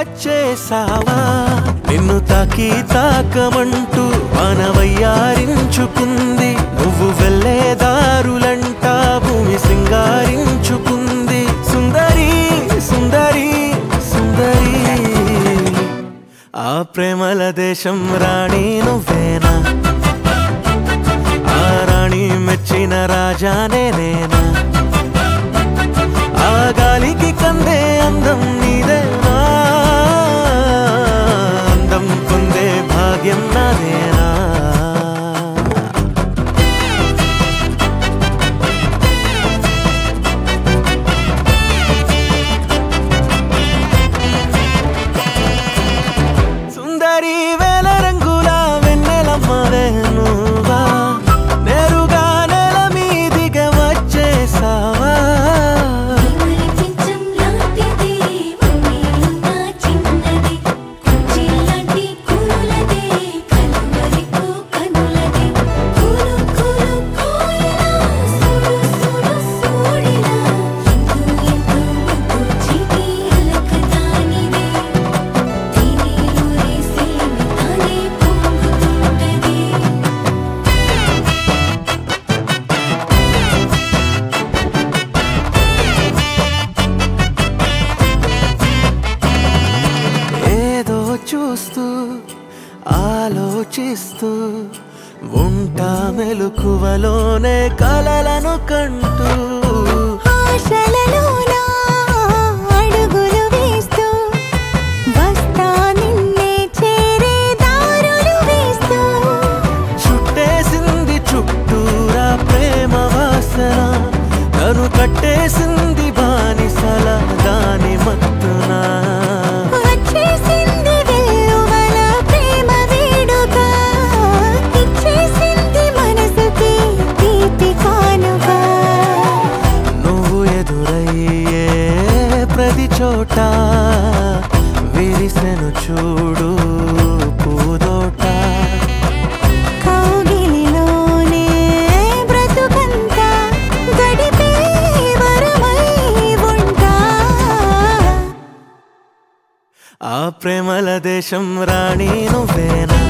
వచ్చేసావా నిన్ను తాకి తాకమంటూ మానవయ్యారించుకుంది నువ్వు వెళ్ళే దారులంట భూమి సింగారించుకుంది సుందరి సుందరి సుందరి ఆ ప్రేమల దేశం రాణి నువ్వేనా ఆ రాణి మెచ్చిన రాజానే నేనా ఆ గాలికి కందే అందం నీదేనా అందం పొందే భాగ్యం నాదేనా సుందరి వేల రంగుల వెన్నెలమ్మ వేణువా నేరుగా నెల మీదిగా వచ్చేసావా ప్రేమల చెంచం లాంటిది మమ్మీలున్న చిన్నది కుర్చీలాంటి కూలదే కలువరికు కనులదే కూలు కూలు కోయిలా సూడు సూడు సూడిలా ఎంతో ఎంతో ముద్దు చిటి అలకదానిదే తీనీరు రేసేమి తానే పొంగుతుంటది ఏదో చూస్తూ ఆలోచిస్తూ ఉంటా మెలకువలోనే కలలను కంటూ ఆశలలోనా అడుగులు వేస్తూ వస్తా నిన్నే చేరే దారులు వేస్తూ చుట్టేసింది చుట్టూరా ప్రేమ వాసన తను కట్టేసింది బానిసల దాని మత్తున వచ్చేసింది వెల్లువల ప్రేమ వేడుక ఇచ్చేసింది మనసుకి తీపి కానుక నువ్వు ఎదురయ్యే ప్రతి చోట విరిసెను చూడు పూదోట కౌగిలిలోనే బ్రతుకంతా గడిపే వరమై ఉంటా ఆ ప్రేమల దేశం రాణి నువ్వేనా